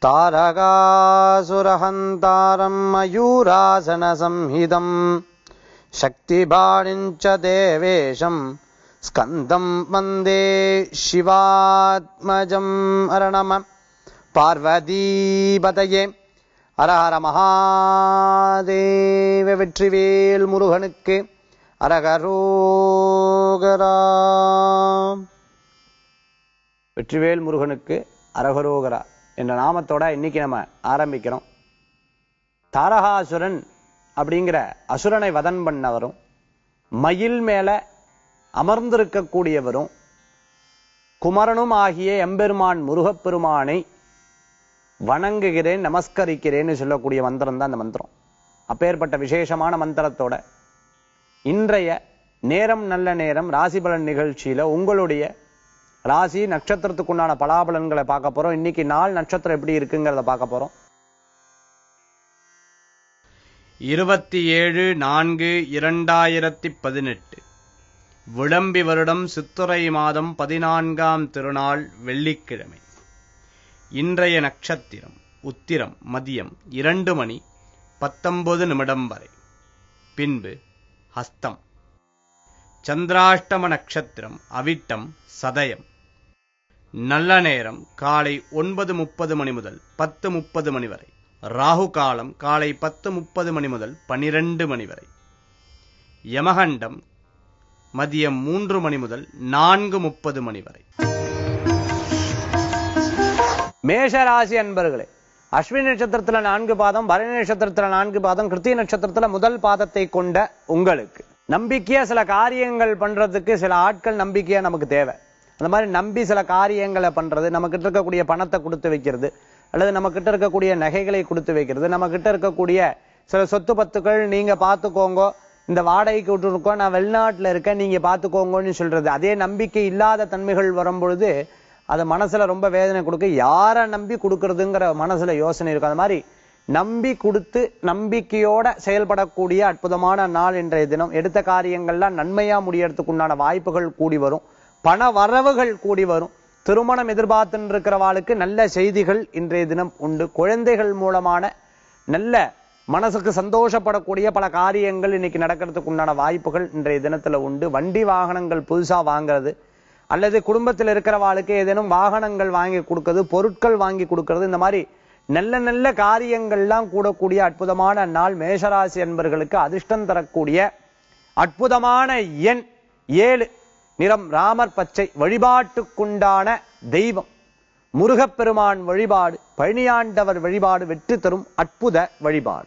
तारकासुरहन्तारम् मयूरासनसंहितम् शक्तिबाणिञ्च देवेशम् स्कन्दम् वन्दे शिवात्मजम् अरणम பார்வதீபதையே அரஹர மகாதேவ வெற்றிவேல் முருகனுக்கு அரகரோகரா வெற்றிவேல் முருகனுக்கு அரகரோகரா என்ற நாமத்தோட இன்னைக்கு நம்ம ஆரம்பிக்கிறோம் தாரகாசுரன் அப்படிங்கிற அசுரனை வதன் பண்ணவரும் மயில் மேல அமர்ந்திருக்கக்கூடியவரும் குமரனும் ஆகிய எம்பெருமான் முருகப்பெருமானை வணங்குகிறேன் நமஸ்கரிக்கிறேன்னு சொல்லக்கூடிய மந்திரம் தான் அந்த மந்திரம் அப்பேற்பட்ட விசேஷமான மந்திரத்தோட இன்றைய நேரம் நல்ல நேரம் ராசி பலன் நிகழ்ச்சியில உங்களுடைய ராசி நட்சத்திரத்துக்குண்டான பலாபலன்களை பார்க்க போறோம் இன்னைக்கு நாள் நட்சத்திரம் எப்படி இருக்குங்கிறத பார்க்க போறோம் இருபத்தி ஏழு நான்கு இரண்டாயிரத்தி பதினெட்டு விளம்பி வருடம் சித்துரை மாதம் பதினான்காம் திருநாள் வெள்ளிக்கிழமை இன்றைய நட்சத்திரம் உத்திரம் மதியம் இரண்டு மணி பத்தொன்பது நிமிடம் வரை பின்பு ஹஸ்தம் சந்திராஷ்டம நட்சத்திரம் அவிட்டம் சதயம் நல்ல நேரம் காலை ஒன்பது முப்பது மணி முதல் பத்து முப்பது மணி வரை ராகு காலம் காலை பத்து முப்பது மணி முதல் பனிரெண்டு மணி வரை யமகண்டம் மதியம் மூன்று மணி முதல் நான்கு முப்பது மணி வரை மேஷராசி அன்பர்களே அஸ்வினி நட்சத்திரத்துல நான்கு பாதம் பரணி நட்சத்திரத்துல நான்கு பாதம் கிருத்திய நட்சத்திரத்துல முதல் பாதத்தை கொண்ட உங்களுக்கு நம்பிக்கையா சில காரியங்கள் பண்றதுக்கு சில ஆட்கள் நம்பிக்கையா நமக்கு தேவை அந்த மாதிரி நம்பி சில காரியங்களை பண்றது நம்ம கிட்ட இருக்கக்கூடிய பணத்தை கொடுத்து வைக்கிறது அல்லது நம்ம கிட்ட இருக்கக்கூடிய நகைகளை கொடுத்து வைக்கிறது நம்ம கிட்ட இருக்கக்கூடிய சில சொத்து பத்துக்கள் நீங்க பார்த்துக்கோங்க இந்த வாடகைக்கு விட்டுருக்கோம் நான் வெளிநாட்டுல இருக்கேன் நீங்க பார்த்துக்கோங்கன்னு சொல்றது அதே நம்பிக்கை இல்லாத தன்மைகள் வரும் பொழுது அது மனசுல ரொம்ப வேதனை கொடுக்க யாரை நம்பி கொடுக்கறதுங்கிற மனசுல யோசனை இருக்கும் அது மாதிரி நம்பி கொடுத்து நம்பிக்கையோட செயல்படக்கூடிய அற்புதமான நாள் இன்றைய தினம் எடுத்த காரியங்கள்லாம் நன்மையா முடியறதுக்கு உண்டான வாய்ப்புகள் கூடி வரும் பண வரவுகள் கூடி வரும் திருமணம் எதிர்பார்த்துன்னு இருக்கிறவாளுக்கு நல்ல செய்திகள் இன்றைய தினம் உண்டு குழந்தைகள் மூலமான நல்ல மனசுக்கு சந்தோஷப்படக்கூடிய பல காரியங்கள் இன்னைக்கு நடக்கிறதுக்கு உண்டான வாய்ப்புகள் இன்றைய தினத்துல உண்டு வண்டி வாகனங்கள் புதுசா வாங்குறது அல்லது குடும்பத்தில் இருக்கிறவாளுக்கு ஏதேனும் வாகனங்கள் வாங்கி கொடுக்கறது பொருட்கள் வாங்கி கொடுக்கறது இந்த மாதிரி நல்ல நல்ல காரியங்கள்லாம் கூடக்கூடிய அற்புதமான நாள் மேஷராசி என்பர்களுக்கு அதிர்ஷ்டம் தரக்கூடிய அற்புதமான எண் ஏழு நிறம் ராமர் பச்சை வழிபாட்டுக்குண்டான தெய்வம் முருகப்பெருமான் வழிபாடு பழனியாண்டவர் வழிபாடு வெற்றி தரும் அற்புத வழிபாடு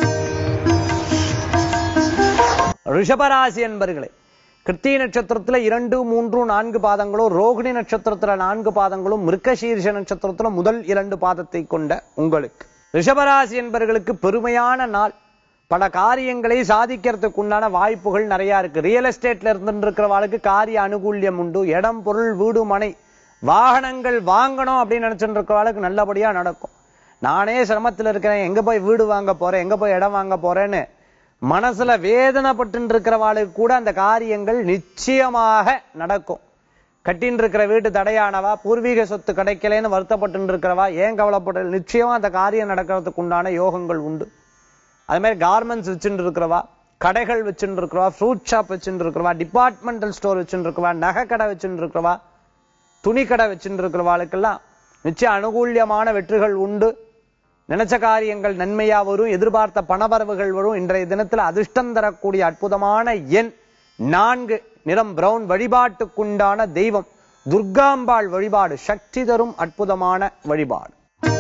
ரிஷபராசி என்பர்களே கிருத்திய நட்சத்திரத்துல இரண்டு மூன்று நான்கு பாதங்களும் ரோகிணி நட்சத்திரத்துல நான்கு பாதங்களும் மிருக்கசீர்ஷ நட்சத்திரத்துல முதல் இரண்டு பாதத்தை கொண்ட உங்களுக்கு ரிஷபராசி என்பர்களுக்கு பெருமையான நாள் பல காரியங்களை சாதிக்கிறதுக்கு உண்டான வாய்ப்புகள் நிறைய இருக்கு ரியல் எஸ்டேட்ல இருந்துட்டு இருக்கிறவாளுக்கு காரிய அனுகூல்யம் உண்டு இடம் பொருள் வீடு மனை வாகனங்கள் வாங்கணும் அப்படின்னு நினைச்சுட்டு இருக்கிறவாளுக்கு நல்லபடியா நடக்கும் நானே சிரமத்துல இருக்கிறேன் எங்க போய் வீடு வாங்க போறேன் எங்க போய் இடம் வாங்க போறேன்னு மனசுல வேதனைப்பட்டு இருக்கிறவாளுக்கு கூட அந்த காரியங்கள் நிச்சயமாக நடக்கும் கட்டின்னு இருக்கிற வீட்டு தடையானவா பூர்வீக சொத்து கிடைக்கலன்னு வருத்தப்பட்டு இருக்கிறவா ஏன் கவலைப்பட்ட நிச்சயமா அந்த காரியம் நடக்கிறதுக்கு உண்டான யோகங்கள் உண்டு அது மாதிரி கார்மெண்ட்ஸ் வச்சுட்டு இருக்கிறவா கடைகள் வச்சுட்டு இருக்கிறவா ஃப்ரூட் ஷாப் வச்சுட்டு இருக்கிறவா டிபார்ட்மெண்டல் ஸ்டோர் வச்சுட்டு இருக்கிறவா நகை கடை வச்சுட்டு இருக்கிறவா துணி கடை வச்சுட்டு இருக்கிறவாளுக்கெல்லாம் நிச்சயம் அனுகூல்யமான வெற்றிகள் உண்டு நினைச்ச காரியங்கள் நன்மையா வரும் எதிர்பார்த்த பணவரவுகள் வரும் இன்றைய தினத்துல அதிர்ஷ்டம் தரக்கூடிய அற்புதமான எண் நான்கு நிறம் பிரவுன் வழிபாட்டுக்குண்டான தெய்வம் துர்காம்பாள் வழிபாடு சக்தி தரும் அற்புதமான வழிபாடு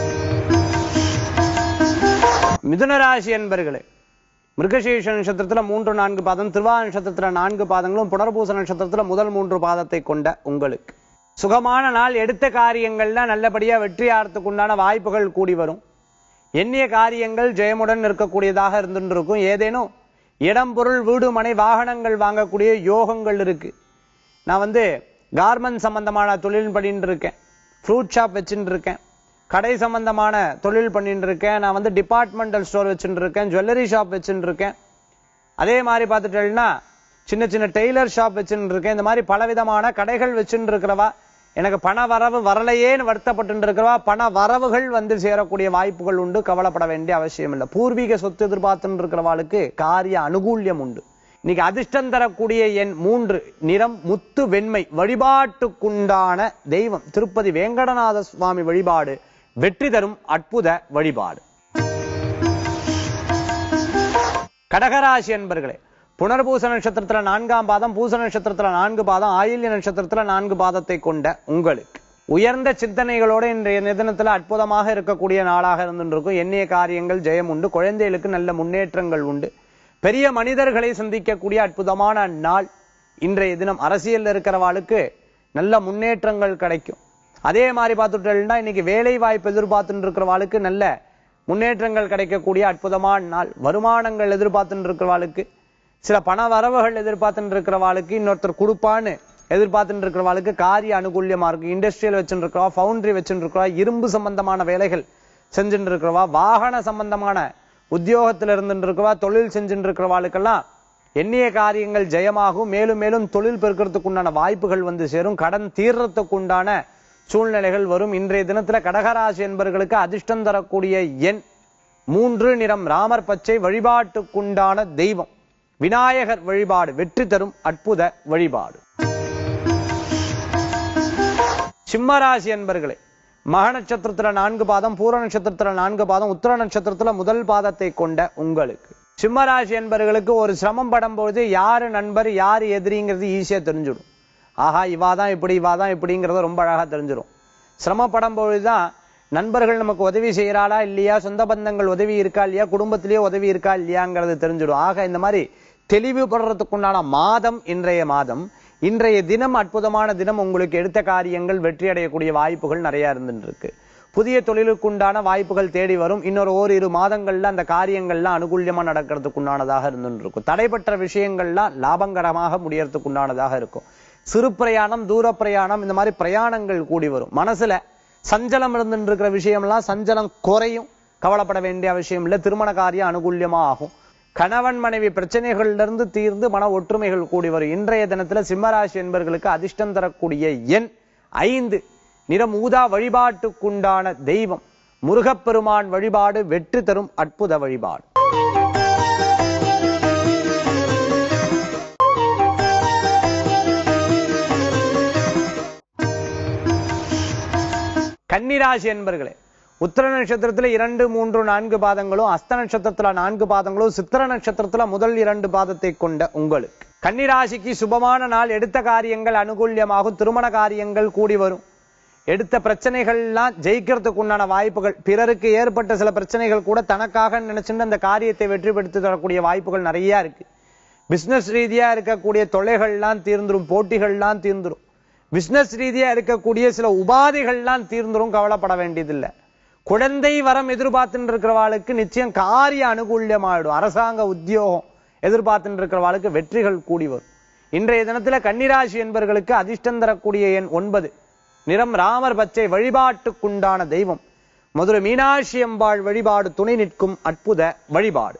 மிதுனராசி என்பர்களே மிருகசீஷ நட்சத்திரத்துல மூன்று நான்கு பாதம் திருவா நட்சத்திரத்துல நான்கு பாதங்களும் புனர்பூச நட்சத்திரத்துல முதல் மூன்று பாதத்தை கொண்ட உங்களுக்கு சுகமான நாள் எடுத்த காரியங்கள்ல நல்லபடியா வெற்றியாகிறதுக்கு உண்டான வாய்ப்புகள் கூடி வரும் எண்ணிய காரியங்கள் ஜெயமுடன் இருக்கக்கூடியதாக இருந்துட்டு இருக்கும் ஏதேனும் இடம் பொருள் வீடு மனை வாகனங்கள் வாங்கக்கூடிய யோகங்கள் இருக்கு நான் வந்து கார்மெண்ட் சம்பந்தமான தொழில் பண்ணிட்டு இருக்கேன் ஃப்ரூட் ஷாப் வச்சுட்டு இருக்கேன் கடை சம்பந்தமான தொழில் பண்ணிட்டு இருக்கேன் நான் வந்து டிபார்ட்மெண்டல் ஸ்டோர் வச்சுட்டு இருக்கேன் ஜுவல்லரி ஷாப் வச்சுட்டு இருக்கேன் அதே மாதிரி பார்த்துட்டேன்னா சின்ன சின்ன டெய்லர் ஷாப் வச்சுட்டு இருக்கேன் இந்த மாதிரி பலவிதமான கடைகள் வச்சுட்டு இருக்கிறவா எனக்கு பண வரவு வரலையேன்னு வருத்தப்பட்டு இருக்கிறவா பண வரவுகள் வந்து சேரக்கூடிய வாய்ப்புகள் உண்டு கவலைப்பட வேண்டிய அவசியம் இல்லை பூர்வீக சொத்து எதிர்பார்த்துட்டு இருக்கிறவாளுக்கு காரிய அனுகூல்யம் உண்டு இன்னைக்கு அதிர்ஷ்டம் தரக்கூடிய எண் மூன்று நிறம் முத்து வெண்மை வழிபாட்டுக்குண்டான தெய்வம் திருப்பதி வேங்கடநாத சுவாமி வழிபாடு வெற்றி தரும் அற்புத வழிபாடு கடகராசி என்பர்களே புனர்பூச நட்சத்திரத்துல நான்காம் பாதம் பூச நட்சத்திரத்துல நான்கு பாதம் ஆயில்ய நட்சத்திரத்துல நான்கு பாதத்தை கொண்ட உங்களுக்கு உயர்ந்த சிந்தனைகளோட இன்றைய நிதனத்துல அற்புதமாக இருக்கக்கூடிய நாளாக இருந்துருக்கும் எண்ணிய காரியங்கள் ஜெயம் உண்டு குழந்தைகளுக்கு நல்ல முன்னேற்றங்கள் உண்டு பெரிய மனிதர்களை சந்திக்கக்கூடிய அற்புதமான நாள் இன்றைய தினம் அரசியல்ல இருக்கிறவாளுக்கு நல்ல முன்னேற்றங்கள் கிடைக்கும் அதே மாதிரி பார்த்துட்டோம்னா இன்னைக்கு வேலை வாய்ப்பு எதிர்பார்த்துட்டு இருக்கிறவாளுக்கு நல்ல முன்னேற்றங்கள் கிடைக்கக்கூடிய அற்புதமான நாள் வருமானங்கள் எதிர்பார்த்துட்டு இருக்கிறவாளுக்கு சில பண வரவுகள் எதிர்பார்த்துட்டு இருக்கிறவாளுக்கு இன்னொருத்தர் கொடுப்பான்னு எதிர்பார்த்துட்டு இருக்கிறவாளுக்கு காரிய அனுகூல்யமா இருக்கு இண்டஸ்ட்ரியல் வச்சுட்டு இருக்கிறவா ஃபவுண்டரி வச்சுட்டு இருக்கிறவா இரும்பு சம்பந்தமான வேலைகள் செஞ்சுட்டு இருக்கிறவா வாகன சம்பந்தமான உத்தியோகத்துல இருந்துட்டு இருக்கிறவா தொழில் செஞ்சுட்டு இருக்கிறவாளுக்கெல்லாம் எண்ணிய காரியங்கள் ஜெயமாகும் மேலும் மேலும் தொழில் பெருக்கிறதுக்கு உண்டான வாய்ப்புகள் வந்து சேரும் கடன் தீர்றதுக்கு உண்டான சூழ்நிலைகள் வரும் இன்றைய தினத்துல கடகராசி என்பவர்களுக்கு அதிர்ஷ்டம் தரக்கூடிய எண் மூன்று நிறம் ராமர் பச்சை வழிபாட்டுக்குண்டான தெய்வம் விநாயகர் வழிபாடு வெற்றி தரும் அற்புத வழிபாடு சிம்மராசி என்பர்களே மக நட்சத்திரத்துல நான்கு பாதம் பூர நட்சத்திரத்துல நான்கு பாதம் உத்தர நட்சத்திரத்துல முதல் பாதத்தை கொண்ட உங்களுக்கு சிம்மராசி என்பர்களுக்கு ஒரு சிரமம் படும்போது யாரு நண்பர் யாரு எதிரிங்கிறது ஈஸியா தெரிஞ்சிடும் ஆஹா இவா தான் இப்படி இவா தான் இப்படிங்கிறத ரொம்ப அழகா தெரிஞ்சிடும் சிரமப்படும் பொழுதுதான் நண்பர்கள் நமக்கு உதவி செய்யறாளா இல்லையா சொந்த பந்தங்கள் உதவி இருக்கா இல்லையா குடும்பத்திலேயே உதவி இருக்கா இல்லையாங்கிறது தெரிஞ்சிடும் ஆக இந்த மாதிரி தெளிவுபடுறதுக்குண்டான மாதம் இன்றைய மாதம் இன்றைய தினம் அற்புதமான தினம் உங்களுக்கு எடுத்த காரியங்கள் வெற்றி அடையக்கூடிய வாய்ப்புகள் நிறைய இருந்துட்டு இருக்கு புதிய தொழிலுக்குண்டான வாய்ப்புகள் தேடி வரும் இன்னொரு ஓரிரு மாதங்கள்ல அந்த காரியங்கள்லாம் அனுகூல்யமா நடக்கிறதுக்கு உண்டானதாக இருந்துட்டு இருக்கும் தடைப்பட்ட விஷயங்கள்லாம் லாபகரமாக முடியறதுக்கு உண்டானதாக இருக்கும் சிறு பிரயாணம் தூர பிரயாணம் இந்த மாதிரி பிரயாணங்கள் கூடி வரும் மனசுல சஞ்சலம் இருந்துட்டு இருக்கிற விஷயம்லாம் சஞ்சலம் குறையும் கவலைப்பட வேண்டிய அவசியம் இல்லை திருமண காரியம் அனுகூல்யமா ஆகும் கணவன் மனைவி பிரச்சனைகள்ல இருந்து தீர்ந்து மன ஒற்றுமைகள் கூடி வரும் இன்றைய தினத்துல சிம்மராசி என்பவர்களுக்கு அதிர்ஷ்டம் தரக்கூடிய எண் ஐந்து நிறம் ஊதா வழிபாட்டுக்குண்டான தெய்வம் முருகப்பெருமான் வழிபாடு வெற்றி தரும் அற்புத வழிபாடு கன்னிராசி என்பர்களே உத்தர நட்சத்திரத்துல இரண்டு மூன்று நான்கு பாதங்களும் அஸ்த நட்சத்திரத்துல நான்கு பாதங்களும் சித்திர நட்சத்திரத்துல முதல் இரண்டு பாதத்தை கொண்ட உங்களுக்கு கன்னிராசிக்கு சுபமான நாள் எடுத்த காரியங்கள் அனுகூல்யமாகும் திருமண காரியங்கள் கூடி வரும் எடுத்த பிரச்சனைகள்லாம் ஜெயிக்கிறதுக்கு உண்டான வாய்ப்புகள் பிறருக்கு ஏற்பட்ட சில பிரச்சனைகள் கூட தனக்காக நினைச்சுட்டு அந்த காரியத்தை வெற்றிப்படுத்தி தரக்கூடிய வாய்ப்புகள் நிறைய இருக்கு பிசினஸ் ரீதியா இருக்கக்கூடிய தொல்லைகள்லாம் தீர்ந்துரும் போட்டிகள்லாம் தீர்ந்துரும் பிசினஸ் ரீதியா இருக்கக்கூடிய சில உபாதைகள்லாம் தீர்ந்துரும் கவலைப்பட வேண்டியதில்லை குழந்தை வரம் எதிர்பார்த்துட்டு இருக்கிறவாளுக்கு நிச்சயம் காரிய அனுகூல்யமாயிடும் அரசாங்க உத்தியோகம் எதிர்பார்த்துட்டு இருக்கிறவாளுக்கு வெற்றிகள் கூடி வரும் இன்றைய தினத்துல கன்னிராசி என்பவர்களுக்கு அதிர்ஷ்டம் தரக்கூடிய எண் ஒன்பது நிறம் ராமர் பச்சை வழிபாட்டுக்குண்டான தெய்வம் மதுரை மீனாட்சி அம்பாள் வழிபாடு துணை நிற்கும் அற்புத வழிபாடு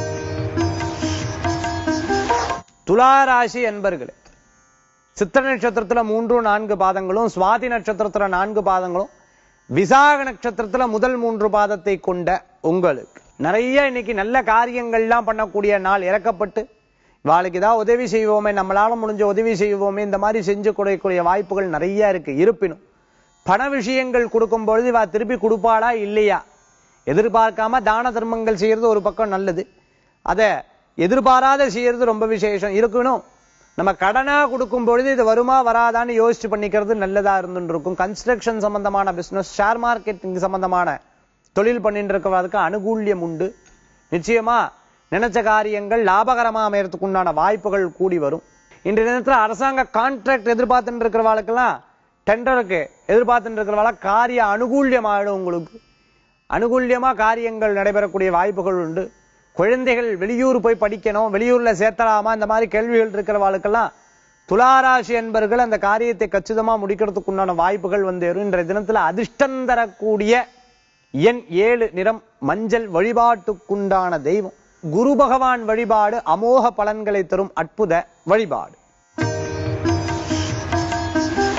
துளாராசி என்பர்களே சித்திர நட்சத்திரத்துல மூன்று நான்கு பாதங்களும் சுவாதி நட்சத்திரத்துல நான்கு பாதங்களும் விசாக நட்சத்திரத்துல முதல் மூன்று பாதத்தை கொண்ட உங்களுக்கு நிறைய இன்னைக்கு நல்ல காரியங்கள்லாம் பண்ணக்கூடிய நாள் இறக்கப்பட்டு இவாளுக்கு ஏதாவது உதவி செய்வோமே நம்மளால முடிஞ்ச உதவி செய்வோமே இந்த மாதிரி செஞ்சு கொடுக்கக்கூடிய வாய்ப்புகள் நிறைய இருக்கு இருப்பினும் பண விஷயங்கள் கொடுக்கும் பொழுது இவா திருப்பி கொடுப்பாளா இல்லையா எதிர்பார்க்காம தான தர்மங்கள் செய்யறது ஒரு பக்கம் நல்லது அதை எதிர்பாராத செய்யறது ரொம்ப விசேஷம் இருக்கணும் நம்ம கடனா கொடுக்கும் பொழுது இது வருமா வராதான்னு யோசிச்சு பண்ணிக்கிறது நல்லதா இருந்துட்டு இருக்கும் கன்ஸ்ட்ரக்ஷன் சம்பந்தமான பிசினஸ் ஷேர் மார்க்கெட்டிங் சம்பந்தமான தொழில் பண்ணிட்டு இருக்கிறவர்களுக்கு அனுகூல்யம் உண்டு நிச்சயமா நினைச்ச காரியங்கள் லாபகரமா அமையறதுக்கு உண்டான வாய்ப்புகள் கூடி வரும் இன்றைய நேரத்துல அரசாங்க கான்ட்ராக்ட் எதிர்பார்த்துட்டு இருக்கிறவாளுக்கெல்லாம் டெண்டருக்கு எதிர்பார்த்துட்டு இருக்கிறவாள காரிய அனுகூல்யம் ஆயிடும் உங்களுக்கு அனுகூல்யமா காரியங்கள் நடைபெறக்கூடிய வாய்ப்புகள் உண்டு குழந்தைகள் வெளியூர் போய் படிக்கணும் வெளியூர்ல சேர்த்தலாமா இந்த மாதிரி கேள்விகள் இருக்கிறவாளுக்கெல்லாம் துளாராசி என்பர்கள் அந்த காரியத்தை கச்சிதமா முடிக்கிறதுக்கு உண்டான வாய்ப்புகள் வந்து வரும் இன்றைய தினத்துல அதிர்ஷ்டம் தரக்கூடிய எண் ஏழு நிறம் மஞ்சள் வழிபாட்டுக்குண்டான தெய்வம் குரு பகவான் வழிபாடு அமோக பலன்களை தரும் அற்புத வழிபாடு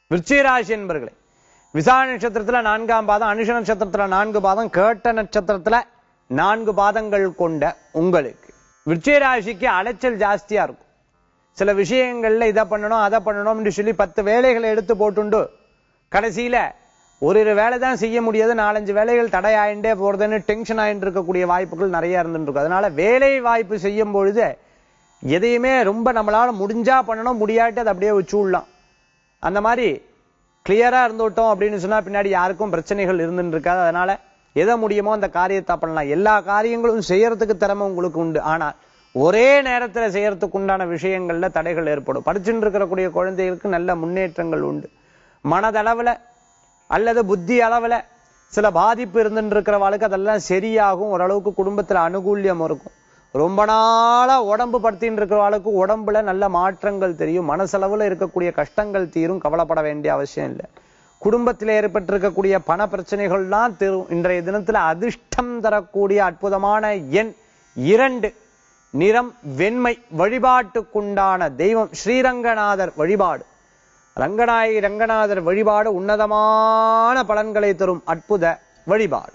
விருச்சிகராசி என்பர்களே விசாக நட்சத்திரத்துல நான்காம் பாதம் அனுஷ நட்சத்திரத்துல நான்கு பாதம் கேட்ட நட்சத்திரத்துல நான்கு பாதங்கள் கொண்ட உங்களுக்கு விருச்சிகராசிக்கு அலைச்சல் ஜாஸ்தியா இருக்கும் சில விஷயங்கள்ல இதை பண்ணணும் அதை பண்ணணும்னு சொல்லி பத்து வேலைகளை எடுத்து போட்டுண்டு கடைசியில ஒரு ஒரு வேலை தான் செய்ய முடியாது நாலஞ்சு வேலைகள் தடையாயிண்டே போறதுன்னு டென்ஷன் ஆயிட்டு இருக்கக்கூடிய வாய்ப்புகள் நிறைய இருந்துட்டு இருக்கும் அதனால வேலை வாய்ப்பு செய்யும் பொழுது எதையுமே ரொம்ப நம்மளால முடிஞ்சா பண்ணணும் முடியாட்டி அதை அப்படியே வச்சு விடலாம் அந்த மாதிரி கிளியரா இருந்துவிட்டோம் அப்படின்னு சொன்னா பின்னாடி யாருக்கும் பிரச்சனைகள் இருந்துட்டு இருக்காது அதனால எதை முடியுமோ அந்த காரியத்தை பண்ணலாம் எல்லா காரியங்களும் செய்யறதுக்கு திறமை உங்களுக்கு உண்டு ஆனால் ஒரே நேரத்துல செய்யறதுக்கு உண்டான விஷயங்கள்ல தடைகள் ஏற்படும் படிச்சுட்டு இருக்கக்கூடிய குழந்தைகளுக்கு நல்ல முன்னேற்றங்கள் உண்டு மனதளவுல அல்லது புத்தி அளவுல சில பாதிப்பு இருந்துட்டு இருக்கிறவாளுக்கு அதெல்லாம் சரியாகும் ஓரளவுக்கு குடும்பத்துல அனுகூல்யம் இருக்கும் ரொம்ப நாளா உடம்பு படுத்தின்னு இருக்கிறவாளுக்கு உடம்புல நல்ல மாற்றங்கள் தெரியும் மனசளவுல இருக்கக்கூடிய கஷ்டங்கள் தீரும் கவலைப்பட வேண்டிய அவசியம் இல்லை குடும்பத்தில் ஏற்பட்டிருக்கக்கூடிய பண பிரச்சனைகள்லாம் தீரும் இன்றைய தினத்துல அதிர்ஷ்டம் தரக்கூடிய அற்புதமான எண் இரண்டு நிறம் வெண்மை வழிபாட்டுக்குண்டான தெய்வம் ஸ்ரீரங்கநாதர் வழிபாடு ரங்கநாயகி ரங்கநாதர் வழிபாடு உன்னதமான பலன்களை தரும் அற்புத வழிபாடு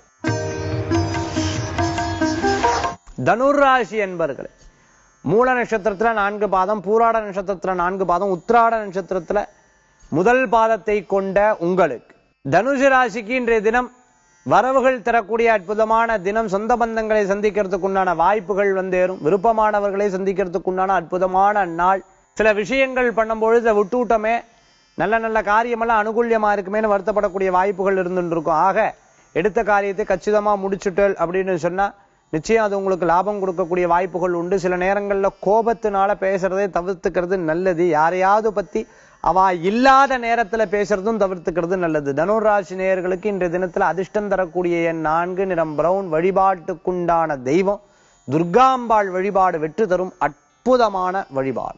தனுராசி என்பர்களே மூல நட்சத்திரத்துல நான்கு பாதம் பூராட நட்சத்திரத்துல நான்கு பாதம் உத்திராட நட்சத்திரத்துல முதல் பாதத்தை கொண்ட உங்களுக்கு தனுசு ராசிக்கு இன்றைய தினம் வரவுகள் தரக்கூடிய அற்புதமான தினம் சொந்த பந்தங்களை சந்திக்கிறதுக்கு உண்டான வாய்ப்புகள் வந்தேறும் விருப்பமானவர்களை சந்திக்கிறதுக்கு உண்டான அற்புதமான நாள் சில விஷயங்கள் பண்ணும்பொழுது அதை விட்டு விட்டோமே நல்ல நல்ல காரியமெல்லாம் அனுகூல்யமா இருக்குமேன்னு வருத்தப்படக்கூடிய வாய்ப்புகள் இருந்துட்டு இருக்கும் ஆக எடுத்த காரியத்தை கச்சிதமா முடிச்சுட்டல் அப்படின்னு சொன்னா நிச்சயம் அது உங்களுக்கு லாபம் கொடுக்கக்கூடிய வாய்ப்புகள் உண்டு சில நேரங்கள்ல கோபத்தினால பேசுறதை தவிர்த்துக்கிறது நல்லது யாரையாவது பத்தி அவ இல்லாத நேரத்துல பேசுறதும் தவிர்த்துக்கிறது நல்லது தனுராசி நேயர்களுக்கு இன்றைய தினத்துல அதிர்ஷ்டம் தரக்கூடிய எண் நான்கு நிறம் பிரவுன் வழிபாட்டுக்குண்டான தெய்வம் துர்காம்பாள் வழிபாடு வெற்றி தரும் அற்புதமான வழிபாடு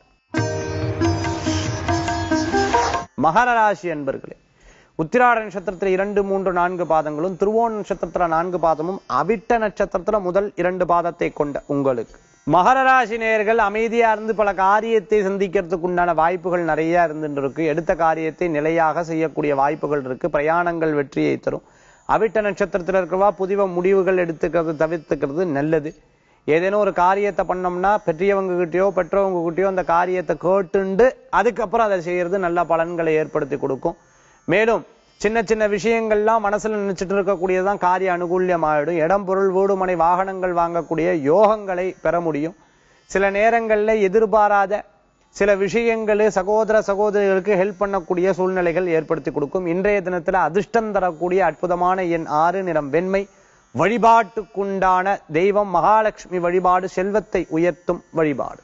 மகர ராசி அன்பர்களே உத்திராட நட்சத்திரத்துல இரண்டு மூன்று நான்கு பாதங்களும் திருவோண நட்சத்திரத்துல நான்கு பாதமும் அவிட்ட நட்சத்திரத்துல முதல் இரண்டு பாதத்தை கொண்ட உங்களுக்கு மகர ராசி நேயர்கள் அமைதியா இருந்து பல காரியத்தை சந்திக்கிறதுக்கு உண்டான வாய்ப்புகள் நிறைய இருந்துட்டு இருக்கு எடுத்த காரியத்தை நிலையாக செய்யக்கூடிய வாய்ப்புகள் இருக்கு பிரயாணங்கள் வெற்றியை தரும் அவிட்ட நட்சத்திரத்துல இருக்கிறவா புதிய முடிவுகள் எடுத்துக்கிறது தவிர்த்துக்கிறது நல்லது ஏதேனும் ஒரு காரியத்தை பண்ணோம்னா பெரியவங்க கிட்டயோ பெற்றவங்க கிட்டயோ அந்த காரியத்தை கேட்டுண்டு அதுக்கப்புறம் அதை செய்யறது நல்ல பலன்களை ஏற்படுத்தி கொடுக்கும் மேலும் சின்ன சின்ன விஷயங்கள்லாம் மனசுல நினைச்சிட்டு இருக்கக்கூடியதுதான் காரிய அனுகூல்யம் ஆயிடும் இடம் பொருள் வீடு மனை வாகனங்கள் வாங்கக்கூடிய யோகங்களை பெற முடியும் சில நேரங்கள்ல எதிர்பாராத சில விஷயங்களு சகோதர சகோதரிகளுக்கு ஹெல்ப் பண்ணக்கூடிய சூழ்நிலைகள் ஏற்படுத்தி கொடுக்கும் இன்றைய தினத்துல அதிர்ஷ்டம் தரக்கூடிய அற்புதமான எண் ஆறு நிறம் வெண்மை வழிபாட்டுக்குண்டான தெய்வம் மகாலட்சுமி வழிபாடு செல்வத்தை உயர்த்தும் வழிபாடு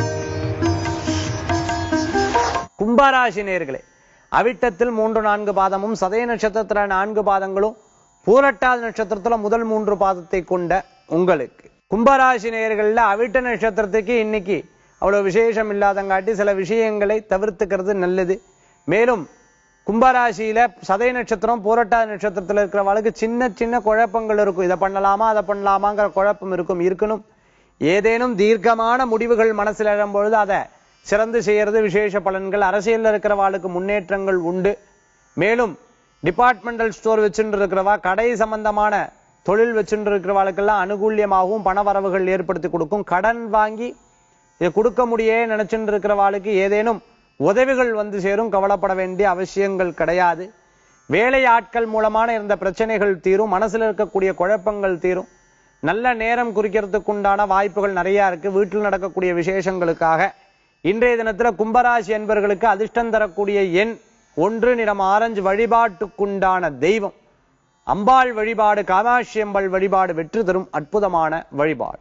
கும்பராசி நேர்களே அவிட்டத்தில் மூன்று நான்கு பாதமும் சதய நட்சத்திரத்துல நான்கு பாதங்களும் பூரட்டாதி நட்சத்திரத்துல முதல் மூன்று பாதத்தை கொண்ட உங்களுக்கு கும்பராசி நேயர்கள்ல அவிட்ட நட்சத்திரத்துக்கு இன்னைக்கு அவ்வளவு விசேஷம் இல்லாதங்காட்டி சில விஷயங்களை தவிர்த்துக்கிறது நல்லது மேலும் கும்பராசியில சதய நட்சத்திரம் பூரட்டாதி நட்சத்திரத்துல இருக்கிறவங்களுக்கு சின்ன சின்ன குழப்பங்கள் இருக்கும் இதை பண்ணலாமா அதை பண்ணலாமாங்கிற குழப்பம் இருக்கும் இருக்கணும் ஏதேனும் தீர்க்கமான முடிவுகள் மனசுல எழும் பொழுது அதை சிறந்து செய்யறது விசேஷ பலன்கள் அரசியல்ல இருக்கிறவாளுக்கு முன்னேற்றங்கள் உண்டு மேலும் டிபார்ட்மெண்டல் ஸ்டோர் வச்சுட்டு இருக்கிறவா கடை சம்பந்தமான தொழில் வச்சுட்டு இருக்கிறவாளுக்கெல்லாம் அனுகூல்யமாகவும் பண வரவுகள் ஏற்படுத்தி கொடுக்கும் கடன் வாங்கி இதை கொடுக்க முடியே நினைச்சுட்டு இருக்கிறவாளுக்கு ஏதேனும் உதவிகள் வந்து சேரும் கவலைப்பட வேண்டிய அவசியங்கள் கிடையாது வேலை ஆட்கள் மூலமான இருந்த பிரச்சனைகள் தீரும் மனசுல இருக்கக்கூடிய குழப்பங்கள் தீரும் நல்ல நேரம் குறிக்கிறதுக்கு உண்டான வாய்ப்புகள் நிறைய இருக்கு வீட்டில் நடக்கக்கூடிய விசேஷங்களுக்காக இன்றைய தினத்துல கும்பராசி என்பர்களுக்கு அதிர்ஷ்டம் தரக்கூடிய எண் ஒன்று நிறம் ஆரஞ்சு வழிபாட்டுக்குண்டான தெய்வம் அம்பாள் வழிபாடு காமாட்சி அம்பாள் வழிபாடு வெற்றி தரும் அற்புதமான வழிபாடு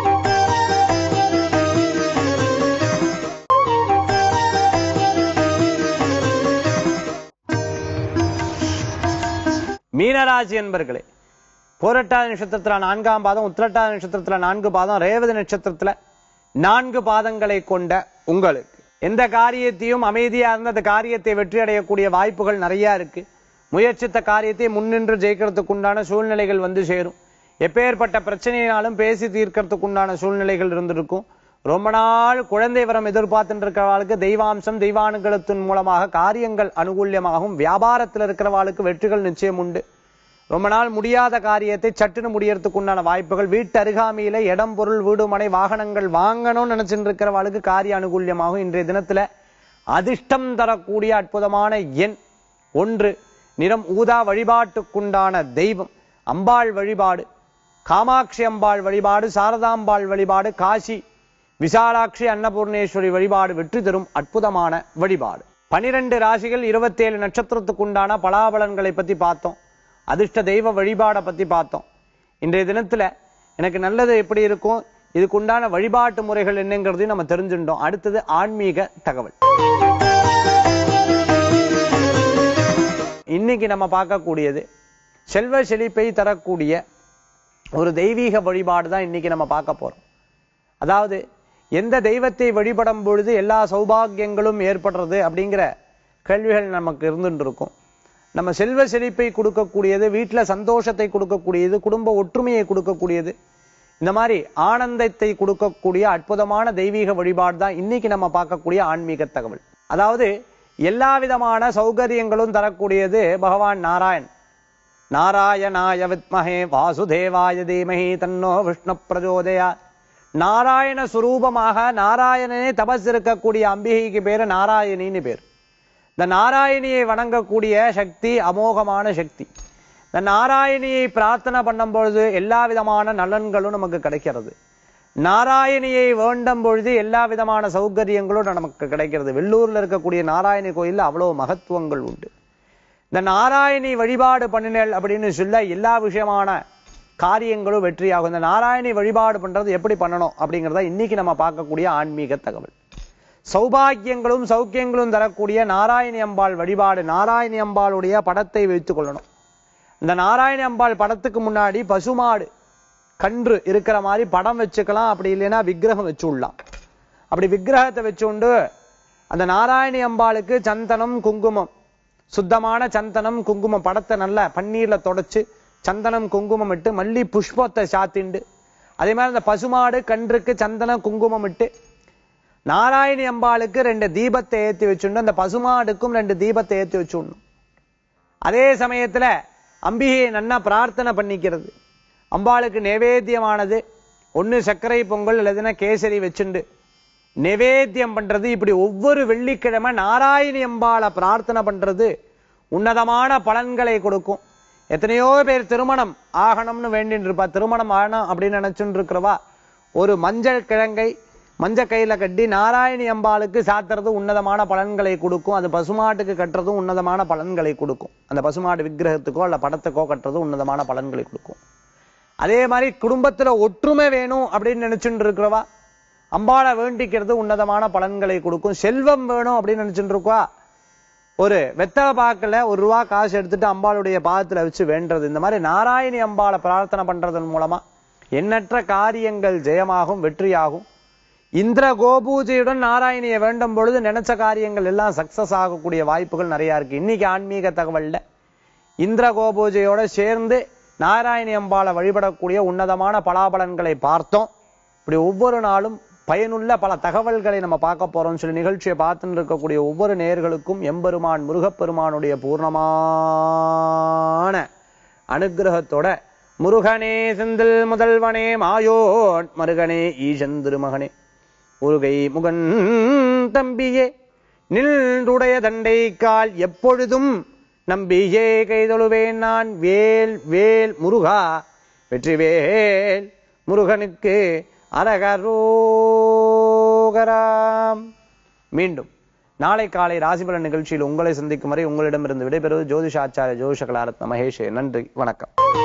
மீனராசி என்பர்களே போரட்டாதி நட்சத்திரத்துல நான்காம் பாதம் உத்திரட்டாதி நட்சத்திரத்துல நான்கு பாதம் ரேவதி நட்சத்திரத்துல நான்கு பாதங்களை கொண்ட உங்களுக்கு எந்த காரியத்தையும் அமைதியா இருந்து அந்த காரியத்தை வெற்றி அடையக்கூடிய வாய்ப்புகள் நிறைய இருக்கு முயற்சித்த காரியத்தை முன்னின்று ஜெயிக்கிறதுக்கு உண்டான சூழ்நிலைகள் வந்து சேரும் எப்பேற்பட்ட பிரச்சனையினாலும் பேசி தீர்க்கறதுக்கு உண்டான சூழ்நிலைகள் இருந்திருக்கும் ரொம்ப நாள் குழந்தை வரம் எதிர்பார்த்துட்டு இருக்கிறவாளுக்கு தெய்வாம்சம் தெய்வானுகலத்தின் மூலமாக காரியங்கள் அனுகூல்யமாகும் வியாபாரத்தில் இருக்கிறவாளுக்கு வெற்றிகள் நிச்சயம் உண்டு ரொம்ப நாள் முடியாத காரியத்தை சட்டுன்னு முடியறதுக்கு உண்டான வாய்ப்புகள் வீட்டு அருகாமையில இடம் பொருள் வீடு மனை வாகனங்கள் வாங்கணும்னு நினைச்சிட்டு இருக்கிறவாளுக்கு காரிய அனுகூல்யமாகும் இன்றைய தினத்துல அதிர்ஷ்டம் தரக்கூடிய அற்புதமான எண் ஒன்று நிறம் ஊதா வழிபாட்டுக்குண்டான தெய்வம் அம்பாள் வழிபாடு காமாட்சி அம்பாள் வழிபாடு சாரதாம்பாள் வழிபாடு காசி விசாலாட்சி அன்னபூர்ணேஸ்வரி வழிபாடு வெற்றி தரும் அற்புதமான வழிபாடு பனிரெண்டு ராசிகள் இருபத்தேழு நட்சத்திரத்துக்குண்டான பலாபலன்களை பத்தி பார்த்தோம் அதிர்ஷ்ட தெய்வ வழிபாடை பத்தி பார்த்தோம் இன்றைய தினத்துல எனக்கு நல்லது எப்படி இருக்கும் இதுக்குண்டான வழிபாட்டு முறைகள் என்னங்கிறதையும் நம்ம தெரிஞ்சுட்டோம் அடுத்தது ஆன்மீக தகவல் இன்னைக்கு நம்ம பார்க்கக்கூடியது செல்வ செழிப்பை தரக்கூடிய ஒரு தெய்வீக வழிபாடு தான் இன்னைக்கு நம்ம பார்க்க போறோம் அதாவது எந்த தெய்வத்தை வழிபடும் பொழுது எல்லா சௌபாகியங்களும் ஏற்படுறது அப்படிங்கிற கேள்விகள் நமக்கு இருந்துட்டு இருக்கும் நம்ம செல்வ செழிப்பை கொடுக்கக்கூடியது வீட்டுல சந்தோஷத்தை கொடுக்கக்கூடியது குடும்ப ஒற்றுமையை கொடுக்கக்கூடியது இந்த மாதிரி ஆனந்தத்தை கொடுக்கக்கூடிய அற்புதமான தெய்வீக வழிபாடு தான் இன்னைக்கு நம்ம பார்க்கக்கூடிய ஆன்மீக தகவல் அதாவது எல்லா விதமான சௌகரியங்களும் தரக்கூடியது பகவான் நாராயண் நாராயணாய வித்மஹே வாசுதேவாய தீமஹி தன்னோ விஷ்ணு பிரஜோதயா நாராயண சுரூபமாக நாராயணனே தபஸ் இருக்கக்கூடிய அம்பிகைக்கு பேரு நாராயணின்னு பேர் இந்த நாராயணியை வணங்கக்கூடிய சக்தி அமோகமான சக்தி இந்த நாராயணியை பிரார்த்தனை பண்ணும் பொழுது எல்லா விதமான நலன்களும் நமக்கு கிடைக்கிறது நாராயணியை வேண்டும் பொழுது எல்லா விதமான சௌகரியங்களும் நமக்கு கிடைக்கிறது வெள்ளூர்ல இருக்கக்கூடிய நாராயணி கோயில்ல அவ்வளவு மகத்துவங்கள் உண்டு இந்த நாராயணி வழிபாடு பண்ணினேள் அப்படின்னு சொல்ல எல்லா விஷயமான காரியங்களும் வெற்றியாகும் இந்த நாராயணி வழிபாடு பண்றது எப்படி பண்ணணும் அப்படிங்கறத இன்னைக்கு நம்ம பார்க்கக்கூடிய ஆன்மீக தகவல் சௌபாகியங்களும் சௌக்கியங்களும் தரக்கூடிய நாராயணி அம்பாள் வழிபாடு நாராயணி அம்பாளுடைய படத்தை வைத்துக் கொள்ளணும் இந்த நாராயணி அம்பாள் படத்துக்கு முன்னாடி பசுமாடு கன்று இருக்கிற மாதிரி படம் வச்சுக்கலாம் அப்படி இல்லைன்னா விக்கிரகம் வச்சு விடலாம் அப்படி விக்கிரகத்தை வச்சுண்டு அந்த நாராயணி அம்பாளுக்கு சந்தனம் குங்குமம் சுத்தமான சந்தனம் குங்குமம் படத்தை நல்லா பன்னீர்ல தொடச்சு சந்தனம் குங்குமம் இட்டு மல்லி புஷ்பத்தை சாத்திண்டு அதே மாதிரி அந்த பசுமாடு கன்றுக்கு சந்தனம் குங்குமம் இட்டு நாராயணி அம்பாளுக்கு ரெண்டு தீபத்தை ஏத்தி வச்சுண்டு அந்த பசுமாடுக்கும் ரெண்டு தீபத்தை ஏத்தி வச்சுடணும் அதே சமயத்துல அம்பிகையை நன்னா பிரார்த்தனை பண்ணிக்கிறது அம்பாளுக்கு நைவேத்தியமானது ஒண்ணு சர்க்கரை பொங்கல் இல்லதுன்னா கேசரி வச்சுண்டு நிவேத்தியம் பண்றது இப்படி ஒவ்வொரு வெள்ளிக்கிழமை நாராயணி அம்பாளை பிரார்த்தனை பண்றது உன்னதமான பலன்களை கொடுக்கும் எத்தனையோ பேர் திருமணம் ஆகணும்னு வேண்டின்னு இருப்பா திருமணம் ஆகணும் அப்படின்னு நினைச்சுட்டு இருக்கிறவா ஒரு மஞ்சள் கிழங்கை மஞ்ச கையில கட்டி நாராயணி அம்பாளுக்கு சாத்துறது உன்னதமான பலன்களை கொடுக்கும் அது பசுமாட்டுக்கு கட்டுறதும் உன்னதமான பலன்களை கொடுக்கும் அந்த பசுமாடு விக்கிரகத்துக்கோ அல்ல படத்துக்கோ கட்டுறதும் உன்னதமான பலன்களை கொடுக்கும் அதே மாதிரி குடும்பத்துல ஒற்றுமை வேணும் அப்படின்னு நினைச்சுட்டு இருக்கிறவா அம்பாளை வேண்டிக்கிறது உன்னதமான பலன்களை கொடுக்கும் செல்வம் வேணும் அப்படின்னு நினைச்சுட்டு இருக்கா ஒரு வெத்தலை பாக்கல ஒரு ரூபா காசு எடுத்துட்டு அம்பாளுடைய பாதத்துல வச்சு வேண்டது இந்த மாதிரி நாராயணி அம்பாளை பிரார்த்தனை பண்றதன் மூலமா எண்ணற்ற காரியங்கள் ஜெயமாகும் வெற்றியாகும் இந்திர கோபூஜையுடன் நாராயணியை வேண்டும் பொழுது நினைச்ச காரியங்கள் எல்லாம் சக்சஸ் ஆகக்கூடிய வாய்ப்புகள் நிறைய இருக்கு இன்னைக்கு ஆன்மீக தகவல்ல இந்திர கோபூஜையோட சேர்ந்து நாராயணி அம்பாளை வழிபடக்கூடிய உன்னதமான பலாபலன்களை பார்த்தோம் இப்படி ஒவ்வொரு நாளும் பயனுள்ள பல தகவல்களை நம்ம பார்க்க போறோம் சொல்லி நிகழ்ச்சியை பார்த்துட்டு இருக்கக்கூடிய ஒவ்வொரு நேயர்களுக்கும் எம்பெருமான் முருகப்பெருமானுடைய பூர்ணமான அனுகிரகத்தோட முருகனே செந்தில் முதல்வனே மாயோன் மருகனே ஈசன் திருமகனே முருகை முகன் தம்பியே நின்றுடைய தண்டை கால் எப்பொழுதும் நம்பியே கைதொழுவேன் நான் வேல் வேல் முருகா வெற்றிவேல் முருகனுக்கு அரகரோகராம் மீண்டும் நாளை காலை ராசிபலன் நிகழ்ச்சியில் உங்களை சந்திக்கும் வரை உங்களிடமிருந்து விடைபெறுவது ஜோதிஷாச்சாரிய ஜோதிஷ கலாரத்ன மகேஷே நன்றி வணக்கம்